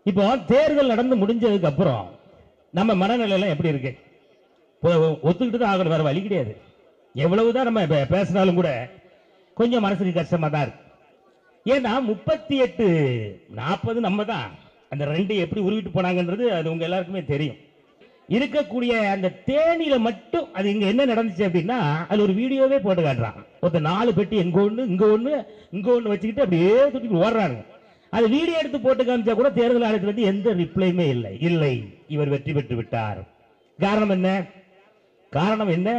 இப்போ தேர்தல் நடந்து முடிஞ்சதுக்கு அப்புறம் நம்ம மனநிலை எல்லாம் எப்படி இருக்கு இப்போ ஒத்துக்கிட்டு தான் ஆகணும் வேற வழி கிடையாது எவ்வளவுதான் நம்ம பே- பேசினாலும் கூட கொஞ்சம் மனசுக்கு கஷ்டமா தான் இருக்கு ஏன்னா முப்பத்தி எட்டு நாற்பது நம்ம தான் அந்த ரெண்டு எப்படி உருவிட்டு போனாங்கன்றது அது உங்க எல்லாருக்குமே தெரியும் இருக்கக்கூடிய அந்த தேனியில மட்டும் அது இங்க என்ன நடந்துச்சு அப்படின்னா அது ஒரு வீடியோவே போட்டு காட்டுறான் ஒருத்தர் நாலு பெட்டி எங்க ஒண்ணு இங்க ஒண்ணு இங்க ஒண்ணு வச்சுக்கிட்டு அப்படியே தூக்கிட்டு ஓடுறாங்க அது வீடியோ எடுத்து போட்டு காமிச்சா கூட தேர்தல் ஆணையத்துல இருந்து எந்த ரிப்ளையுமே இல்லை இல்லை இவர் வெற்றி பெற்று விட்டார் காரணம் என்ன காரணம் என்ன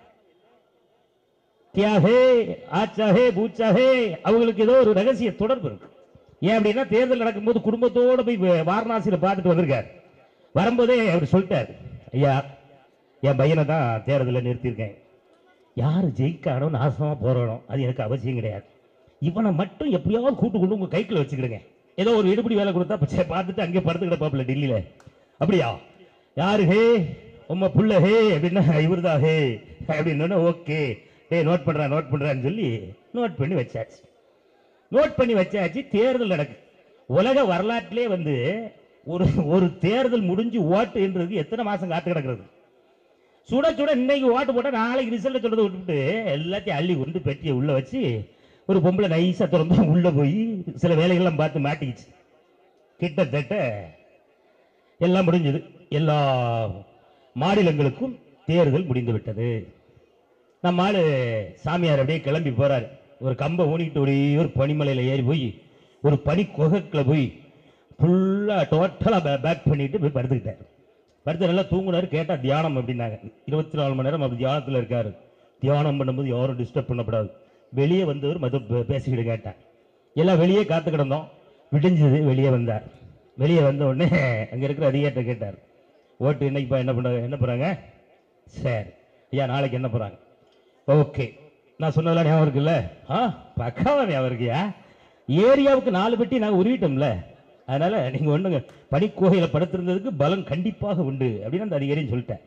கியா ஹே ஆச்சா ஹே பூச்சா ஹே அவங்களுக்கு ஏதோ ஒரு ரகசிய தொடர்பு இருக்கு ஏன் அப்படின்னா தேர்தல் நடக்கும்போது குடும்பத்தோட போய் வ- வாரணாசியில பார்த்துட்டு வந்திருக்காரு வரும்போதே அவர் சொல்லிட்டார் ஐயா என் பையனை தான் தேர்தலில் நிறுத்தியிருக்கேன் யார் ஜெயிக்கானோ நாசமா போறணும் அது எனக்கு அவசியம் கிடையாது இவனை மட்டும் எப்படியாவது கூட்டு கொண்டு உங்க கைக்குள்ள வச்சுக்கிடுங்க ஏதோ ஒரு எடுபடி வேலை கொடுத்தா அப்ப சரி, பார்த்துட்டு அங்கே படுத்து கிடப்பாப்புல டெல்லியில அப்படியா யாரு ஹே உம்ம புள்ள ஹே அப்படின்னா இவர்தான் ஹே அப்படின்னு ஓகே டேய் நோட் பண்றேன் நோட் பண்றேன்னு சொல்லி நோட் பண்ணி வச்சாச்சு நோட் பண்ணி வச்சாச்சு தேர்தல் நடக்கு உலக வரலாற்றிலே வந்து ஒரு ஒரு தேர்தல் முடிஞ்சு ஓட்டு என்றதுக்கு எத்தனை மாசம் காத்து கிடக்கிறது சுட சுட இன்னைக்கு ஓட்டு போட்டா நாளைக்கு ரிசல்ட் சொல்றதை விட்டுட்டு எல்லாத்தையும் அள்ளி கொண்டு பெட்டியை உள்ள வச்சு ஒரு பொம்பளை நைஸா திறந்து உள்ள போய் சில வேலைகள்லாம் பார்த்து மாட்டிக்கிச்சு கிட்டத்தட்ட எல்லாம் முடிஞ்சது எல்லா மாநிலங்களுக்கும் தேர்தல் முடிந்து விட்டது நம்ம ஆளு சாமியார் அப்படியே கிளம்பி போறாரு ஒரு கம்பை ஊனிக்கிட்டு ஒரே ஒரு பனிமலையில ஏறி போய் ஒரு பனி குகைக்குள்ள போய் ஃபுல்லா டோட்டலா பேக் பண்ணிட்டு போய் படுத்துக்கிட்டார் படுத்து நல்லா தூங்குனாரு கேட்டா தியானம் அப்படின்னாங்க இருபத்தி நாலு மணி நேரம் அப்படி தியானத்துல இருக்காரு தியானம் பண்ணும்போது யாரும் டிஸ்டர்ப் பண்ணக்கூடாது வெளியே வந்தவர் மது பே- பேசிக்கிட்டு கேட்டேன் எல்லாம் வெளியே காத்து கிடந்தோம் விடிஞ்சது வெளியே வந்தார் வெளியே வந்த உடனே அங்க இருக்கிற அதிகாரிட்ட கேட்டார் ஓட்டு இன்னைக்கு என்ன பண்ண என்ன போறாங்க சரி ஐயா நாளைக்கு என்ன போறாங்க ஓகே நான் சொன்னதெல்லாம் ஞாபகம் இருக்குல்ல ஆ பக்காவா ஞாபகம் இருக்கியா ஏரியாவுக்கு நாலு பெட்டி நாங்கள் உருவிட்டோம்ல அதனால நீங்க ஒண்ணுங்க பனிக்கோகையில படுத்திருந்ததுக்கு பலன் கண்டிப்பாக உண்டு அப்படின்னு அந்த அதிகாரியும் சொல்லிட்டேன்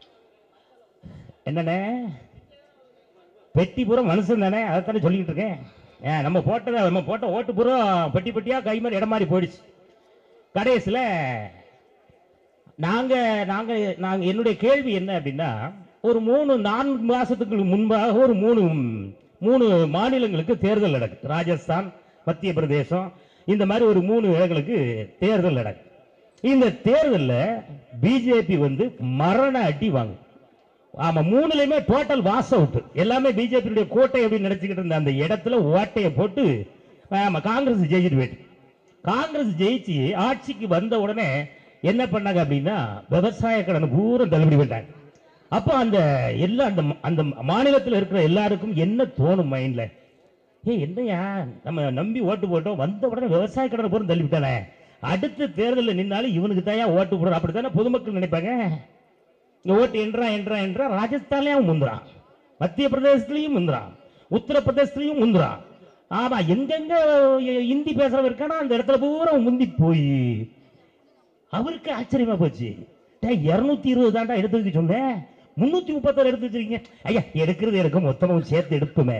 என்னண்ணே பெட்டி பூரா மனுஷன் தானே அதைத்தானே சொல்லிக்கிட்டு இருக்கேன் ஏன் நம்ம போட்டதை நம்ம போட்ட ஓட்டு பூரா பெட்டி பெட்டியா கை மாதிரி இடம் மாதிரி போயிடுச்சு கடைசியில் நாங்க நாங்க நாங்க என்னுடைய கேள்வி என்ன அப்படின்னா ஒரு மூணு நான்கு மாசத்துக்கு முன்பாக ஒரு மூணு மூணு மாநிலங்களுக்கு தேர்தல் நடக்கு ராஜஸ்தான் மத்திய பிரதேசம் இந்த மாதிரி ஒரு மூணு இடங்களுக்கு தேர்தல் நடக்கு இந்த தேர்தல்ல பிஜேபி வந்து மரண அடி வாங்கும் ஆமா மூணுலயுமே டோட்டல் வாஸ் அவுட் எல்லாமே பிஜேபியுடைய கோட்டை அப்படின்னு நினைச்சுக்கிட்டு இருந்த அந்த இடத்துல ஓட்டையை போட்டு ஆமா காங்கிரஸ் ஜெயிச்சிட்டு போயிட்டு காங்கிரஸ் ஜெயிச்சு ஆட்சிக்கு வந்த உடனே என்ன பண்ணாங்க அப்படின்னா விவசாய கடன் பூரா தள்ளுபடி பண்ணிட்டாங்க அப்போ அந்த எல்லா அந்த அந்த மாநிலத்தில் இருக்கிற எல்லாருக்கும் என்ன தோணும் மைண்ட்ல ஏ என்னையா நம்ம நம்பி ஓட்டு போட்டோம் வந்த உடனே விவசாய கடனை பூரா தள்ளிவிட்டானே அடுத்த தேர்தலில் நின்னாலும் இவனுக்கு தாயா ஓட்டு போடுறோம் அப்படித்தானே பொதுமக்கள் நினைப்பாங்க இங்க ஓட்டு என்றா என்றா என்றா ராஜஸ்தான்லயும் முந்துறான் மத்திய பிரதேசத்திலையும் முந்துறான் உத்தரப்பிரதேசத்திலையும் முந்துறான் ஆமா எங்கெங்க இ- இந்தி பேசுறவன் இருக்கானா அந்த இடத்துல பூரா முந்தி போய் அவருக்கு ஆச்சரியமா போச்சு இருநூத்தி இருபது தாண்டா எடுத்து வைக்க சொன்னேன் முன்னூத்தி முப்பத்தாறு எடுத்து வச்சிருக்கீங்க ஐயா எடுக்கிறது எடுக்கும் மொத்தமும் சேர்த்து எடுப்புமே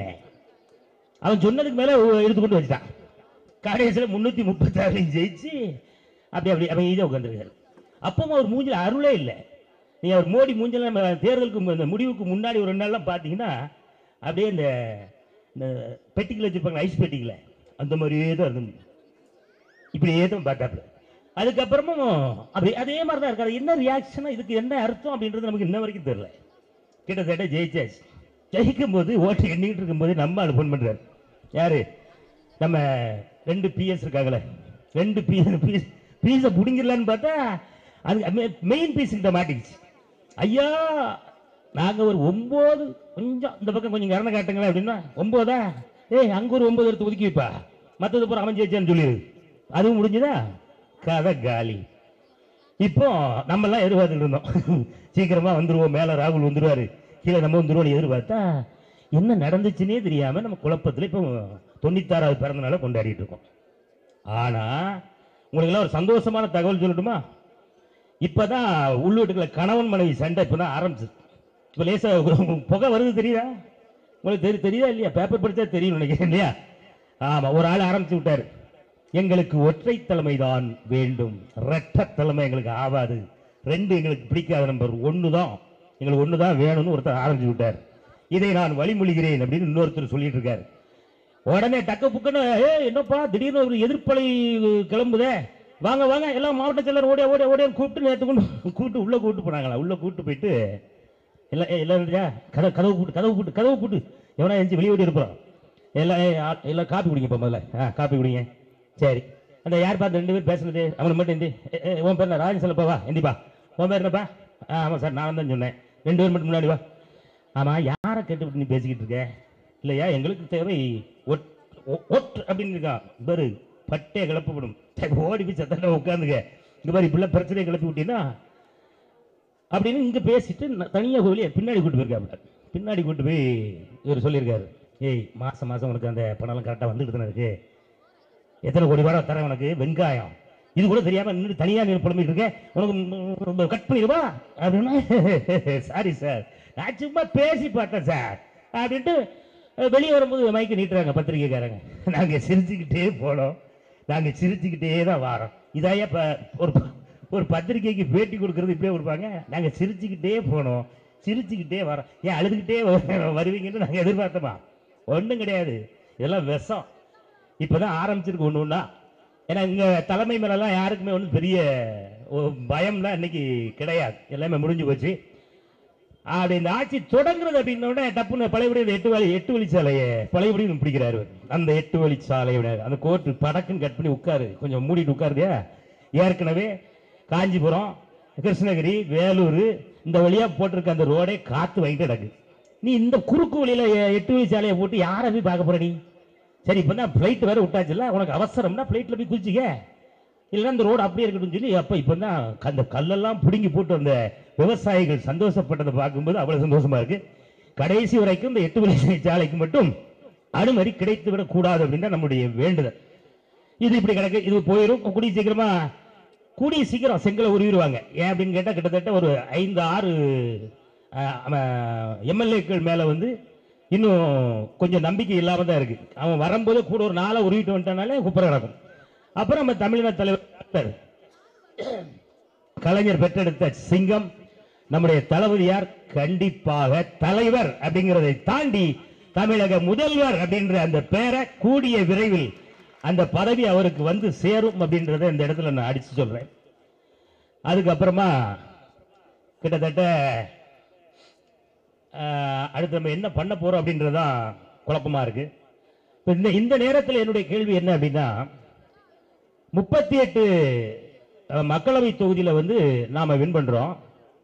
அவன் சொன்னதுக்கு மேல எடுத்துக்கொண்டு வச்சுட்டான் கடைசியில் முன்னூத்தி முப்பத்தாறுலையும் ஜெயிச்சு அப்படி அப்படி அவன் இதை உட்காந்துருக்காரு அப்பவும் அவர் மூஞ்சில அருளே இல்லை நீ அவர் மோடி மூஞ்சில நம்ம தேர்தலுக்கு மு- இந்த முடிவுக்கு முன்னாடி ஒரு ரெண்டு நாள்லாம் பார்த்தீங்கன்னா அப்படியே இந்த இந்த பெட்டிக்கில் வச்சிருப்பாங்க ஐஸ் பெட்டிக்கில் அந்த மாதிரியே தான் இருந்து இப்படியே தான் பார்த்தாப்புல அதுக்கப்புறமும் அப்படி அதே மாதிரி தான் இருக்காது என்ன ரியாக்ஷனா இதுக்கு என்ன அர்த்தம் அப்படின்றது நமக்கு இன்ன வரைக்கும் தெரியல கிட்டத்தட்ட ஜெயிச்சாச்சு ஜெயிக்கும் போது ஓட்டு எண்ணிக்கிட்டு இருக்கும்போது நம்ம ஆளு ஃபோன் பண்றாரு யாரு நம்ம ரெண்டு பிஎஸ் இருக்காங்களே ரெண்டு பிஎஸ் பீஸ் பீஸை பிடிங்கிடலான்னு பார்த்தா அது மெயின் பீஸ் கிட்ட மாட்டிக்கிச்சு ஐயா நாங்க ஒரு ஒன்பது கொஞ்சம் இந்த பக்கம் கொஞ்சம் கரணை காட்டுங்களேன் அப்படின்னா ஒன்பதா ஏய் அங்க ஒரு ஒன்பது எடுத்து ஒதுக்கி வைப்பா மற்றது பூரா அமைஞ்சு வச்சேன்னு சொல்லிடு அதுவும் முடிஞ்சுதா கதை காலி இப்போ நம்ம எல்லாம் எதிர்பார்த்துட்டு இருந்தோம் சீக்கிரமா வந்துருவோம் மேல ராகுல் வந்துருவாரு கீழே நம்ம வந்துருவோம் எதிர்பார்த்தா என்ன நடந்துச்சுன்னே தெரியாம நம்ம குழப்பத்துல இப்போ தொண்ணூத்தாறாவது பிறந்த நாளை கொண்டாடிட்டு இருக்கோம் ஆனா உங்களுக்கு எல்லாம் ஒரு சந்தோஷமான தகவல் சொல்லட்டுமா இப்பதான் உள்ளூட்டுக்குள்ள கணவன் மனைவி சண்டை இப்பதான் ஆரம்பிச்சு இப்ப லேசா புகை வருது தெரியுதா உங்களுக்கு தெரி தெரியுதா இல்லையா பேப்பர் படிச்சா தெரியும் நினைக்கிறேன் இல்லையா ஆமா ஒரு ஆள் ஆரம்பிச்சு விட்டாரு எங்களுக்கு ஒற்றை தலைமைதான் வேண்டும் ரெட்ட தலைமை எங்களுக்கு ஆகாது ரெண்டு எங்களுக்கு பிடிக்காத நம்பர் ஒன்று தான் எங்களுக்கு ஒன்று தான் வேணும்னு ஒருத்தர் ஆரம்பிச்சு விட்டார் இதை நான் வழிமொழிகிறேன் அப்படின்னு இன்னொருத்தர் சொல்லிட்டு இருக்காரு உடனே டக்கு புக்குன்னு ஏ என்னப்பா திடீர்னு ஒரு எதிர்ப்பலை கிளம்புதே வாங்க வாங்க எல்லாம் மாவட்ட செயலர் ஓடியா ஓடியா ஓடியான்னு கூப்பிட்டு நேற்று கொண்டு கூப்பிட்டு உள்ளே கூப்பிட்டு போனாங்களா உள்ளே கூப்பிட்டு போயிட்டு எல்லாம் ஏய், எல்லாம் இல்லையா கதவு கதவு கூட்டு கதவு கூட்டு கதவு கூட்டு எவனா எஞ்சி வெளியே ஓடி இருப்பான் எல்லாம் ஏய், ஆ- எல்லாம் காப்பி குடிங்க இப்போ முதல்ல ஆ காப்பி குடிங்க சரி அந்த யார் பார்த்து ரெண்டு பேர் பேசுனது அவனை மட்டும் எந்தி ஏ, ஏ, உன் பேர் என்ன ராஜன் செல்லப்பா வா எந்திப்பா உன் பேர் என்னப்பா ஆ ஆமாம் சார் நான் தான் சொன்னேன் ரெண்டு பேர் மட்டும் முன்னாடி வா ஆமாம் யாரை கேட்டு நீ பேசிக்கிட்டு இருக்க இல்லையா எங்களுக்கு தேவை ஒட் ஒ- ஒட் அப்படின்னு இருக்கான் பாரு பட்டே கிளப்பப்படும் சரி, ஓடி போய் சத்தம் உட்காந்துக்க இங்க பாரு இப்படிலாம் பிரச்சனையை கிளப்பி விட்டீங்கன்னா அப்படின்னு இங்க பேசிட்டு ந- தனியா கோவிலே பின்னாடி கூட்டு போயிருக்காப்புல பின்னாடி கூட்டு போய் இவர் சொல்லியிருக்காரு ஏய் மாசம் மாசம் உனக்கு அந்த பணம்லாம் கரெக்டாக வந்துட்டு தானே இருக்கு எத்தனை கோடி ரூபா தரேன் உனக்கு வெங்காயம் இது கூட தெரியாம நின்று தனியா நின்று புலம்பிட்டு இருக்கேன் உனக்கு கட் பண்ணிடுவா அப்படின்னா சாரி சார் நான் சும்மா பேசி பார்த்தேன் சார் அப்படின்ட்டு அஹ், வெளியே வரும்போது மைக்கு நீட்டுறாங்க பத்திரிக்கைக்காரங்க நாங்க சிரிச்சுக்கிட்டே போனோம் நாங்க சிரிச்சுக்கிட்டே தான் வாரோம் இதாயா ப- ஒரு ப- ஒரு பத்திரிக்கைக்கு பேட்டி கொடுக்கறது இப்படியே கொடுப்பாங்க நாங்க சிரிச்சுக்கிட்டே போனோம் சிரிச்சுக்கிட்டே வரோம் ஏன் அழுதுகிட்டே வ- வருவீங்கன்னு நாங்க எதிர்பார்த்தோமா ஒண்ணும் கிடையாது இதெல்லாம் விஷம் இப்பதான் ஆரம்பிச்சிருக்கு ஒண்ணு ஒண்ணா ஏன்னா இங்க தலைமை மேலெல்லாம் யாருக்குமே ஒன்றும் பெரிய ஒ- பயம்லாம் இன்னைக்கு கிடையாது எல்லாமே முடிஞ்சு போச்சு அப்படி இந்த ஆட்சி தொடங்குறது அப்படின்ன உடனே டப்புன்னு பழையபடி இந்த எட்டு வழி எட்டு வழிச்சாலையை பழையபடி பிடிக்கிறாரு இவர். அந்த எட்டு வழிச்சாலையோட அந்த கோர்ட்டு படக்குன்னு கட் பண்ணி உட்காரு கொஞ்சம் மூடிட்டு உட்காருதியா ஏற்கனவே காஞ்சிபுரம் கிருஷ்ணகிரி வேலூர் இந்த வழியா போட்டிருக்க அந்த ரோடே காத்து வாங்கிட்டு கிடக்கு நீ இந்த குறுக்கு வழியில எ- எட்டு வழிச்சாலையை போட்டு யாரை போய் பார்க்க போற நீ சரி இப்போ தான் ஃப்ளைட் வேற விட்டாச்சுல்ல உனக்கு அவசரம்னா ஃப்ளைட்டில் போய் குளிச்சிக்க இல்லைன்னா இந்த ரோடு அப்படியே இருக்கட்டும் சொல்லி அப்போ இப்போ தான் அந்த கல்லெல்லாம் பிடுங்கி போட்டு அந்த விவசாயிகள் சந்தோஷப்பட்டதை பார்க்கும்போது அவ்வளவு சந்தோஷமா இருக்கு கடைசி வரைக்கும் இந்த எட்டு வழி சாலைக்கு மட்டும் அனுமதி கிடைத்து விடக் கூடாது அப்படின்னு தான் நம்முடைய வேண்டுதல் இது இப்படி கிடக்கு இது போயிடும் கூடிய சீக்கிரமா கூடிய சீக்கிரம் செங்கலை உருவிடுவாங்க ஏன் அப்படின்னு கேட்டால் கிட்டத்தட்ட ஒரு ஐந்து ஆறு எம்எல்ஏக்கள் மேலே வந்து இன்னும் கொஞ்சம் நம்பிக்கை இல்லாம தான் இருக்கு அவன் வரும்போது கூட ஒரு நாளை உருவிட்டு வந்துட்டனாலே குப்பரை கிடக்கும் அப்புறம் நம்ம தமிழ்நாடு தலைவர் டாக்டர் கலைஞர் பெற்றெடுத்த சிங்கம் நம்முடைய தளபதியார் கண்டிப்பாக தலைவர் அப்படிங்கிறதை தாண்டி தமிழக முதல்வர் அப்படின்ற அந்த பெயரை கூடிய விரைவில் அந்த பதவி அவருக்கு வந்து சேரும் அப்படின்றத இந்த இடத்துல நான் அடிச்சு சொல்றேன் அதுக்கப்புறமா கிட்டத்தட்ட ஆஹ், அடுத்து நம்ம என்ன பண்ண போறோம் அப்படின்றதுதான் குழப்பமா இருக்கு இப்ப இந்த இந்த நேரத்தில் என்னுடைய கேள்வி என்ன அப்படின்னா முப்பத்தி எட்டு மக்களவை தொகுதியில வந்து நாம வின் பண்றோம்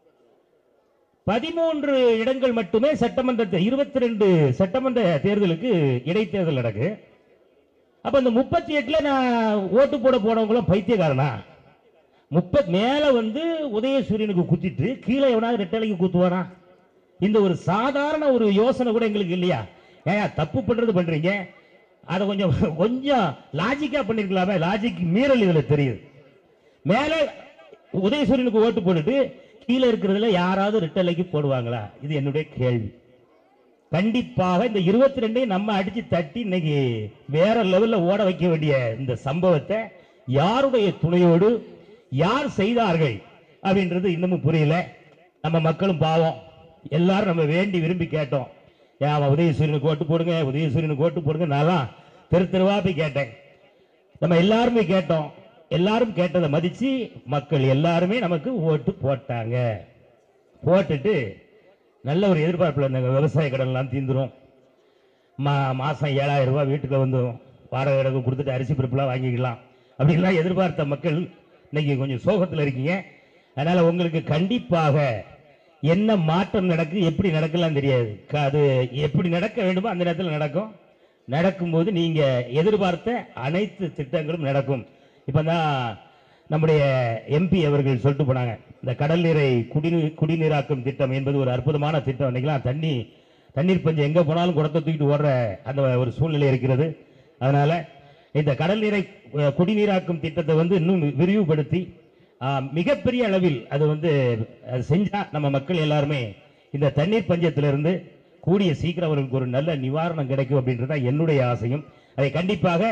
பதிமூன்று இடங்கள் மட்டுமே சட்டமன்ற இருபத்தி ரெண்டு சட்டமன்ற தேர்தலுக்கு இடைத்தேர்தல் நடக்கு அப்ப இந்த முப்பத்தி எட்டுல நான் ஓட்டு போட போனவங்களும் பைத்தியக்காரனா முப்பத் மேல வந்து உதயசூரியனுக்கு குத்திட்டு கீழே எவனாவது ரெட்டலைக்கு குத்துவானா இந்த ஒரு சாதாரண ஒரு யோசனை கூட எங்களுக்கு இல்லையா ஏன் தப்பு பண்றது பண்றீங்க அதை கொஞ்சம் கொஞ்சம் லாஜிக்கா பண்ணிருக்கலாமே லாஜிக் மீறல் இதுல தெரியுது மேல உதயசூரியனுக்கு ஓட்டு போட்டுட்டு கீழே இருக்கிறதுல யாராவது ரெட்டலைக்கு போடுவாங்களா இது என்னுடைய கேள்வி கண்டிப்பாக இந்த இருபத்தி ரெண்டையும் நம்ம அடிச்சு தட்டி இன்னைக்கு வேற லெவல்ல ஓட வைக்க வேண்டிய இந்த சம்பவத்தை யாருடைய துணையோடு யார் செய்தார்கள் அப்படின்றது இன்னமும் புரியல நம்ம மக்களும் பாவம் எல்லாரும் நம்ம வேண்டி விரும்பி கேட்டோம் ஏன் அவன் உதயசூரியனுக்கு ஓட்டு போடுங்க உதயசூரியனுக்கு ஓட்டு போடுங்க நான்லாம் தெரு தெருவா போய் கேட்டேன் நம்ம எல்லாருமே கேட்டோம் எல்லாரும் கேட்டதை மதிச்சு மக்கள் எல்லாருமே நமக்கு ஓட்டு போட்டாங்க போட்டுட்டு நல்ல ஒரு எதிர்பார்ப்புல இருந்தாங்க விவசாய கடன்லாம் தீந்துரும் மா மாசம் ஏழாயிரம் ரூபாய் வீட்டுக்கு வந்து வாடகை கிடக்கு கொடுத்துட்டு அரிசி பருப்புலாம் வாங்கிக்கலாம் அப்படின்லாம் எதிர்பார்த்த மக்கள் இன்னைக்கு கொஞ்சம் சோகத்தில் இருக்கீங்க அதனால உங்களுக்கு கண்டிப்பாக என்ன மாற்றம் நடக்கு எப்படி நடக்கலாம் தெரியாது க- அது எப்படி நடக்க வேண்டுமோ அந்த நேரத்தில் நடக்கும் நடக்கும்போது நீங்க எதிர்பார்த்த அனைத்து திட்டங்களும் நடக்கும் இப்பதான் நம்முடைய எம்பி அவர்கள் சொல்லிட்டு போனாங்க இந்த கடல் நீரை குடிநீர் குடிநீராக்கும் திட்டம் என்பது ஒரு அற்புதமான திட்டம் இன்னைக்கெல்லாம் தண்ணி தண்ணீர் பஞ்சம் எங்க போனாலும் குடத்தை தூக்கிட்டு ஓடுற அந்த ஒரு சூழ்நிலை இருக்கிறது அதனால இந்த கடல் நீரை அஹ், குடிநீராக்கும் திட்டத்தை வந்து இன்னும் விரிவுபடுத்தி ஆஹ், மிகப்பெரிய அளவில் அது வந்து அது செஞ்சா நம்ம மக்கள் எல்லாருமே இந்த தண்ணீர் பஞ்சத்திலிருந்து கூடிய சீக்கிரம் அவர்களுக்கு ஒரு நல்ல நிவாரணம் கிடைக்கும் அப்படின்றது தான் என்னுடைய ஆசையும் அதை கண்டிப்பாக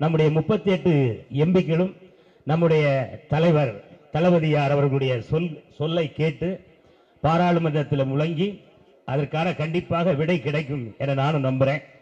நம்முடைய முப்பத்தி எட்டு எம்பிக்களும் நம்முடைய தலைவர் தளபதியார் அவர்களுடைய சொல் சொல்லை கேட்டு பாராளுமன்றத்தில் முழங்கி அதற்கான கண்டிப்பாக விடை கிடைக்கும் என நானும் நம்புறேன்